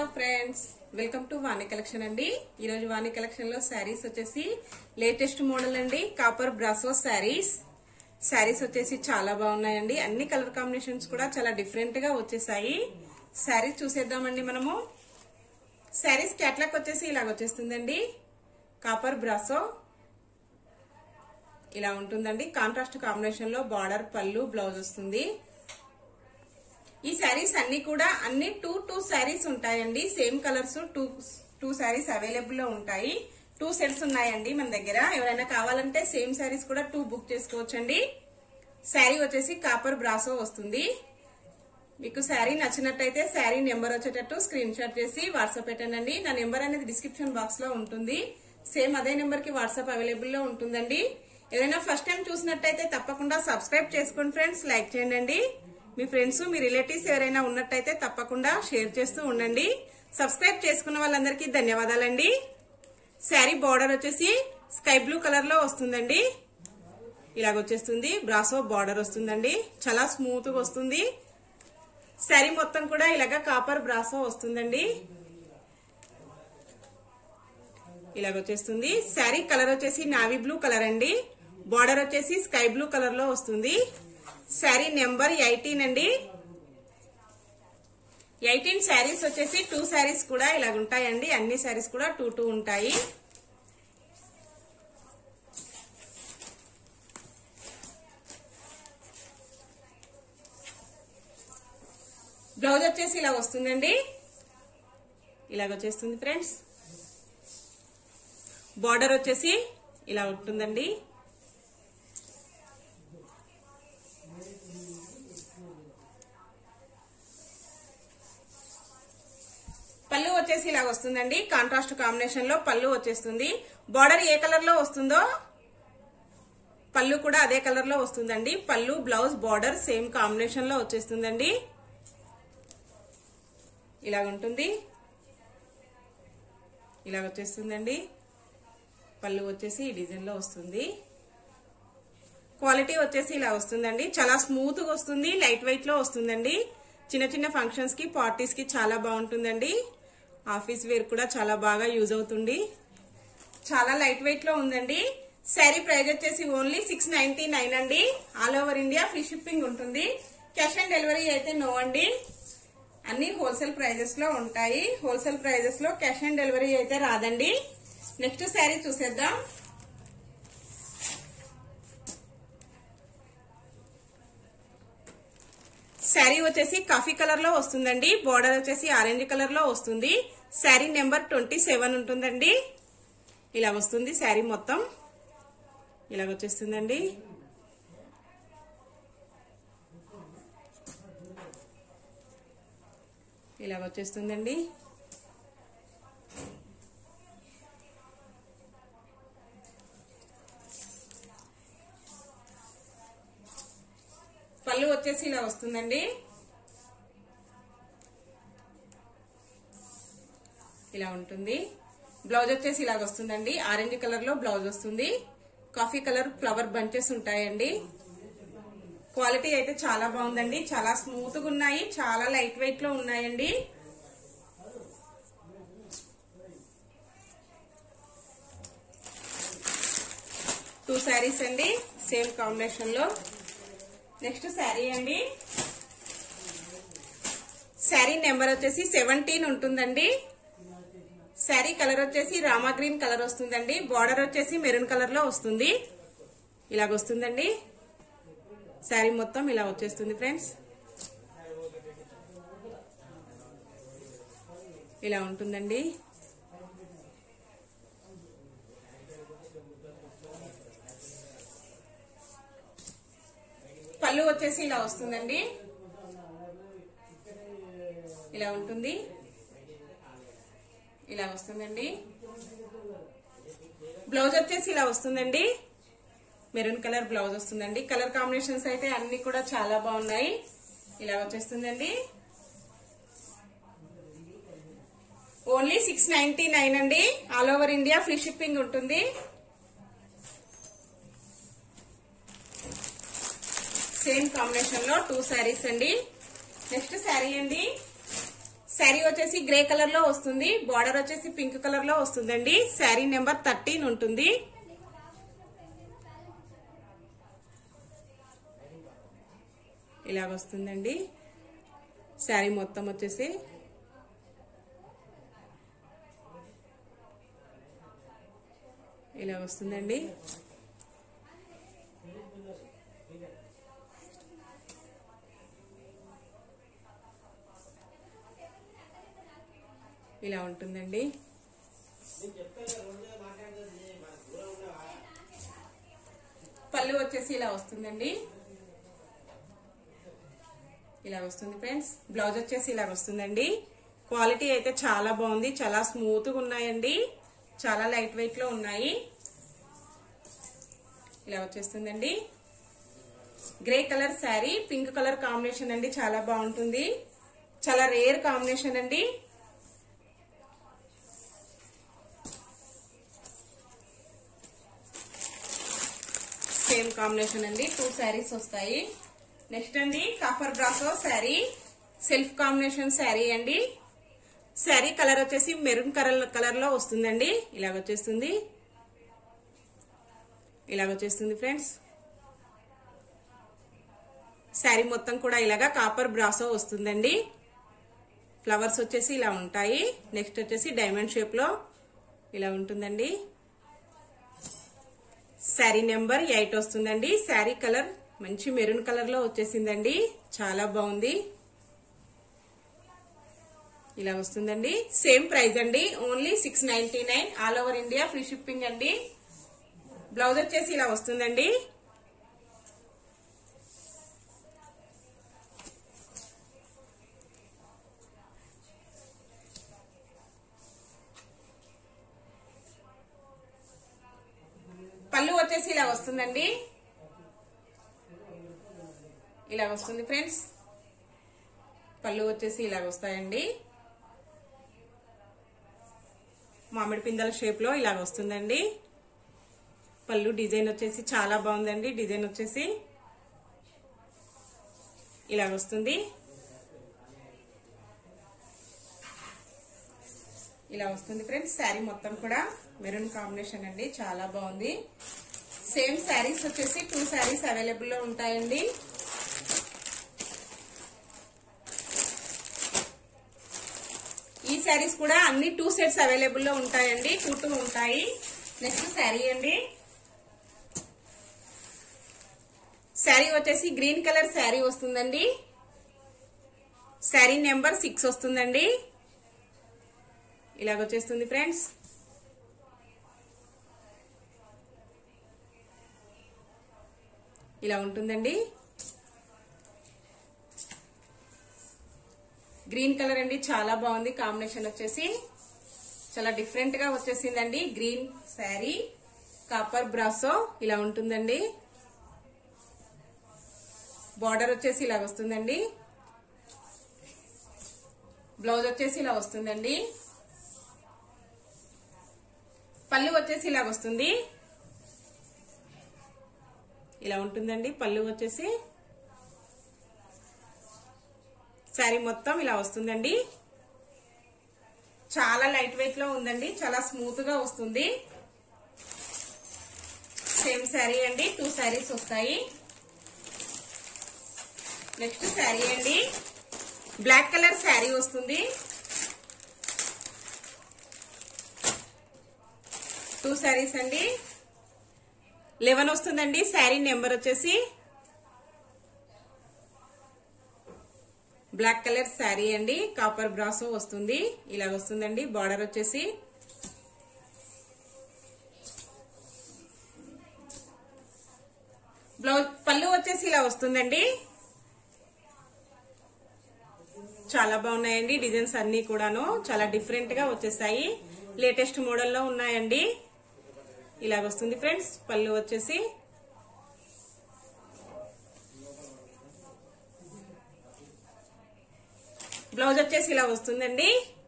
hello friends welcome to Vani collection అండి ఈ రోజు వాణి కలెక్షన్ లో శారీస్ వచ్చేసి లేటెస్ట్ మోడల్ అండి కాపర్ బ్రాసో శారీస్ శారీస్ వచ్చేసి చాలా బాగున్నాయండి అన్ని కలర్ కాంబినేషన్స్ కూడా చాలా డిఫరెంట్ గా వచ్చేసాయి శారీస్ చూసేద్దామండి మనము శారీస్ క్యాట్లాక్ వచ్చేసి ఇలాగ వచ్చేస్తుందండి కాపర్ బ్రాసో ఇలా ఉంటుందండి కాంట్రాస్ట్ కాంబినేషన్ లో బార్డర్ పళ్ళు బ్లౌజ్ వస్తుంది ఈ శారీస్ అన్ని కూడా అన్ని టూ టూ శారీస్ ఉంటాయండి same colours two two saris available లో ఉంటాయి టూ సెట్స్ ఉన్నాయండి మన దగ్గర ఎవరైనా కావాలంటే సేమ్ శారీస్ కూడా టూ బుక్ చేసుకోవచ్చండి శారీ వచ్చేసి కాపర్ బ్రాసో వస్తుంది మీకు శారీ నచ్చినట్టయితే శారీ నెంబర్ వచ్చేటట్టు స్క్రీన్ షాట్ చేసి వాట్సాప్ పెట్టండి నా నెంబర్ అనేది డిస్క్రిప్షన్ బాక్స్ లో ఉంటుంది సేమ్ అదే నెంబర్ కి వాట్సాప్ అవైలబుల్ లో ఉంటుందండి ఏదైనా ఫస్ట్ టైం చూసినట్టయితే తప్పకుండా సబ్స్క్రైబ్ చేసుకోండి ఫ్రెండ్స్ లైక్ చేయండి మీ ఫ్రెండ్స్ మీ రిలేటివ్స్ ఎవరైనా ఉన్నట్టయితే తప్పకుండా షేర్ చేస్తూ ఉండండి సబ్స్క్రైబ్ చేసుకున్న వాళ్ళందరికీ ధన్యవాదాలండి శారీ బార్డర్ వచ్చేసి స్కై బ్లూ కలర్ లో వస్తుందండి ఇలాగ వచ్చేస్తుంది బ్రాసో బార్డర్ వస్తుందండి చాలా స్మూత్ గా వస్తుంది శారీ మొత్తం కూడా ఇలాగ కాపర్ బ్రాసో వస్తుందండి ఇలాగ వచ్చేస్తుంది శారీ కలర్ వచ్చేసి నావీ బ్లూ కలర్ అండి బార్డర్ వచ్చేసి స్కై బ్లూ కలర్ లో వస్తుంది శారీ నెంబర్ ఎయిటీన్ అండి ఎయిటీన్ శారీస్ వచ్చేసి టూ శారీస్ కూడా ఇలాగ ఉంటాయండి అన్ని శారీస్ కూడా టూ టూ ఉంటాయి బ్లౌజ్ వచ్చేసి ఇలా వస్తుందండి ఇలాగ వచ్చేస్తుంది ఫ్రెండ్స్ బార్డర్ వచ్చేసి ఇలా ఉంటుందండి పళ్ళు వచ్చేసి ఇలా వస్తుందండి కాంట్రాస్ట్ కాంబినేషన్ లో పళ్ళు వచ్చేస్తుంది బార్డర్ ఏ కలర్ లో వస్తుందో పళ్ళు కూడా అదే కలర్ లో వస్తుందండి పళ్ళు బ్లౌజ్ బార్డర్ సేమ్ కాంబినేషన్ లో వచ్చేస్తుందండి ఇలాగ ఉంటుంది ఇలాగ వచ్చేస్తుందండి పళ్ళు వచ్చేసి ఈ డిజైన్ లో వస్తుంది క్వాలిటీ వచ్చేసి ఇలా వస్తుందండి చాలా స్మూత్ గా వస్తుంది లైట్ వెయిట్ లో వస్తుందండి చిన్న చిన్న ఫంక్షన్స్ కి పార్టీస్ కి చాలా బాగుంటుందండి ఆఫీస్ వేర్ కూడా చాలా బాగా యూజ్ అవుతుంది చాలా లైట్ వెయిట్ లో ఉందండి శారీ ప్రైస్ వచ్చేసి ఓన్లీ సిక్స్ నైన్టీ నైన్ అండి all over India free shipping ఉంటుంది క్యాష్ ఆన్ డెలివరీ అయితే నో అండి అన్ని హోల్సేల్ ప్రైజెస్ లో ఉంటాయి హోల్సేల్ ప్రైజెస్ లో క్యాష్ ఆన్ డెలివరీ అయితే రాదండి నెక్స్ట్ శారీ చూసేద్దాం శారీ వచ్చేసి కాఫీ కలర్ లో వస్తుందండి బార్డర్ వచ్చేసి ఆరెంజ్ కలర్ లో వస్తుంది శారీ నెంబర్ ట్వంటీ సెవెన్ ఉంటుందండి ఇలా వస్తుంది శారీ మొత్తం ఇలాగ వచ్చేస్తుందండి ఇలాగ వచ్చేస్తుందండి పళ్ళు వచ్చేసి ఇలా వస్తుందండి ఇలా ఉంటుంది బ్లౌజ్ వచ్చేసి ఇలాగ వస్తుందండి ఆరెంజ్ కలర్ లో బ్లౌజ్ వస్తుంది కాఫీ కలర్ ఫ్లవర్ బంచెస్ ఉంటాయండి క్వాలిటీ అయితే చాలా బాగుందండి చాలా స్మూత్ గా ఉన్నాయి చాలా లైట్ వెయిట్ లో ఉన్నాయండి టూ శారీస్ అండి సేమ్ కాంబినేషన్ లో నెక్స్ట్ శారీ అండి శారీ నెంబర్ వచ్చేసి సెవెంటీన్ ఉంటుందండి శారీ కలర్ వచ్చేసి రామా గ్రీన్ కలర్ వస్తుందండి బార్డర్ వచ్చేసి మెరూన్ కలర్ లో వస్తుంది ఇలాగ వస్తుందండి శారీ మొత్తం ఇలా వచ్చేస్తుంది ఫ్రెండ్స్ ఇలా ఉంటుందండి పళ్ళు వచ్చేసి ఇలా వస్తుందండి ఇలా ఉంటుంది ఇలా వస్తుందండి బ్లౌజ్ వచ్చేసి ఇలా వస్తుందండి మెరూన్ కలర్ బ్లౌజ్ వస్తుందండి కలర్ కాంబినేషన్స్ అయితే అన్ని కూడా చాలా బాగున్నాయి ఇలా వచ్చేస్తుందండి ఓన్లీ సిక్స్ నైన్టీ నైన్ అండి all over India free shipping ఉంటుంది సేమ్ కాంబినేషన్ లో టూ శారీస్ అండి నెక్స్ట్ శారీ అండి శారీ వచ్చేసి గ్రే కలర్ లో వస్తుంది బార్డర్ వచ్చేసి పింక్ కలర్ లో వస్తుందండి శారీ నెంబర్ థర్టీన్ ఉంటుంది ఇలాగ వస్తుందండి శారీ మొత్తం వచ్చేసి ఇలా వస్తుందండి ఇలా ఉంటుందండి పళ్ళు వచ్చేసి ఇలా వస్తుందండి ఇలా వస్తుంది ఫ్రెండ్స్ బ్లౌజ్ వచ్చేసి ఇలా వస్తుందండి క్వాలిటీ అయితే చాలా బాగుంది చాలా స్మూత్ గా ఉన్నాయండి చాలా లైట్ వెయిట్ లో ఉన్నాయి ఇలా వచ్చేస్తుందండి grey colour sari pink colour combination అండి చాలా బాగుంటుంది చాలా రేర్ కాంబినేషన్ అండి సేమ్ కాంబినేషన్ అండి టూ శారీస్ వస్తాయి నెక్స్ట్ అండి కాపర్ బ్రాసో శారీ సెల్ఫ్ కాంబినేషన్ శారీ అండి శారీ కలర్ వచ్చేసి మెరూన్ కలర్ కలర్ లో వస్తుందండి ఇలాగ వచ్చేస్తుంది ఇలాగ వచ్చేస్తుంది ఫ్రెండ్స్ శారీ మొత్తం కూడా ఇలాగా కాపర్ బ్రాసో వస్తుందండి ఫ్లవర్స్ వచ్చేసి ఇలా ఉంటాయి నెక్స్ట్ వచ్చేసి డైమండ్ షేప్ లో ఇలా ఉంటుందండి శారీ నెంబర్ ఎయిట్ వస్తుందండి శారీ కలర్ మంచి మెరూన్ కలర్ లో వచ్చేసిందండి చాలా బాగుంది ఇలా వస్తుందండి సేమ్ ప్రైస్ అండి only six ninety nine all over India free shipping అండి బ్లౌజ్ వచ్చేసి ఇలా వస్తుందండి పళ్ళు వచ్చేసి ఇలా వస్తుందండి ఇలా వస్తుంది ఫ్రెండ్స్ పళ్ళు వచ్చేసి ఇలా వస్తాయండి మామిడి పిందల షేప్ లో ఇలా వస్తుందండి పళ్ళు డిజైన్ వచ్చేసి చాలా బాగుందండి డిజైన్ వచ్చేసి ఇలా వస్తుంది ఇలా వస్తుంది ఫ్రెండ్స్ శారీ మొత్తం కూడా మెరూన్ కాంబినేషన్ అండి చాలా బాగుంది సేమ్ శారీస్ వచ్చేసి టూ శారీస్ అవైలబుల్ లో ఉంటాయండి ఈ శారీస్ కూడా అన్ని టూ సెట్స్ అవైలబుల్ లో ఉంటాయండి టూ టూ ఉంటాయి నెక్స్ట్ శారీ అండి శారీ వచ్చేసి గ్రీన్ కలర్ శారీ వస్తుందండి శారీ నెంబర్ సిక్స్ వస్తుందండి ఇలాగొచ్చేస్తుంది ఫ్రెండ్స్ ఇలా ఉంటుందండి గ్రీన్ కలర్ అండి చాలా బాగుంది కాంబినేషన్ వచ్చేసి చాలా డిఫరెంట్ గా వచ్చేసిందండి గ్రీన్ శారీ కాపర్ బ్రాసో ఇలా ఉంటుందండి బార్డర్ వచ్చేసి ఇలా వస్తుందండి బ్లౌజ్ వచ్చేసి ఇలా వస్తుందండి పళ్ళు వచ్చేసి ఇలా వస్తుంది ఇలా ఉంటుందండి పళ్ళు వచ్చేసి శారీ మొత్తం ఇలా వస్తుందండి చాలా లైట్ వెయిట్ లో ఉందండి చాలా స్మూత్ గా వస్తుంది సేమ్ శారీ అండి టూ శారీస్ వస్తాయి నెక్స్ట్ శారీ అండి బ్లాక్ కలర్ శారీ వస్తుంది టూ శారీస్ అండి లెవెన్ వస్తుందండి శారీ నెంబర్ వచ్చేసి బ్లాక్ కలర్ శారీ అండి కాపర్ బ్రాసో వస్తుంది ఇలా వస్తుందండి బార్డర్ వచ్చేసి బ్లౌజ్ పళ్ళు వచ్చేసి ఇలా వస్తుందండి చాలా బాగున్నాయండి డిజైన్స్ అన్ని కూడాను చాలా డిఫరెంట్ గా వచ్చేసాయి లేటెస్ట్ మోడల్లో ఉన్నాయండి ఇలాగ వస్తుంది ఫ్రెండ్స్ పళ్ళు వచ్చేసి బ్లౌజ్ వచ్చేసి ఇలా వస్తుందండి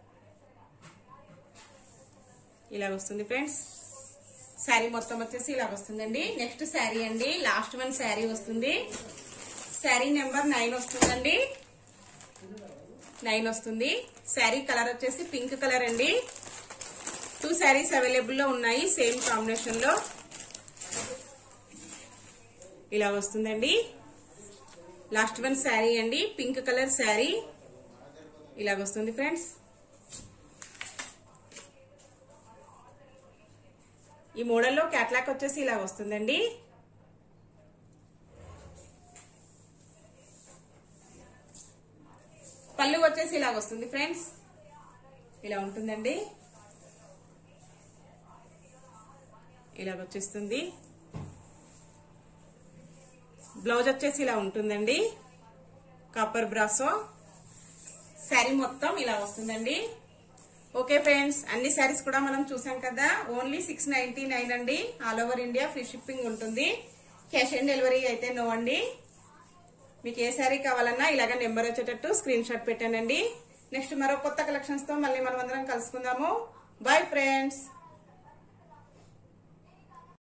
ఇలా వస్తుంది ఫ్రెండ్స్ శారీ మొత్తం వచ్చేసి ఇలా వస్తుందండి నెక్స్ట్ శారీ అండి లాస్ట్ వన్ శారీ వస్తుంది శారీ నెంబర్ నైన్ వస్తుందండి నైన్ వస్తుంది శారీ కలర్ వచ్చేసి పింక్ కలర్ అండి టూ శారీస్ అవైలబుల్ లో ఉన్నాయి సేమ్ కాంబినేషన్ లో ఇలా వస్తుందండి లాస్ట్ వన్ శారీ అండి పింక్ కలర్ శారీ ఇలాగ వస్తుంది ఫ్రెండ్స్ ఈ మోడల్లో క్యాట్లాక్ వచ్చేసి ఇలా వస్తుందండి పళ్ళు వచ్చేసి ఇలా వస్తుంది ఫ్రెండ్స్ ఇలా ఉంటుందండి ఇలాగ వచ్చేస్తుంది బ్లౌజ్ వచ్చేసి ఇలా ఉంటుందండి కాపర్ బ్రాసో శారీ మొత్తం ఇలా వస్తుందండి ఓకే ఫ్రెండ్స్ అన్ని శారీస్ కూడా మనం చూసాం కదా ఓన్లీ సిక్స్ నైన్టీ నైన్ అండి all over India free shipping ఉంటుంది క్యాష్ ఆన్ డెలివరీ అయితే నో అండి మీకు ఏ శారీ కావాలన్నా ఇలాగ నెంబర్ వచ్చేటట్టు స్క్రీన్ షాట్ పెట్టానండి నెక్స్ట్ మరో కొత్త కలెక్షన్స్ తో మళ్ళీ మనం అందరం కలుసుకుందాము బాయ్ ఫ్రెండ్స్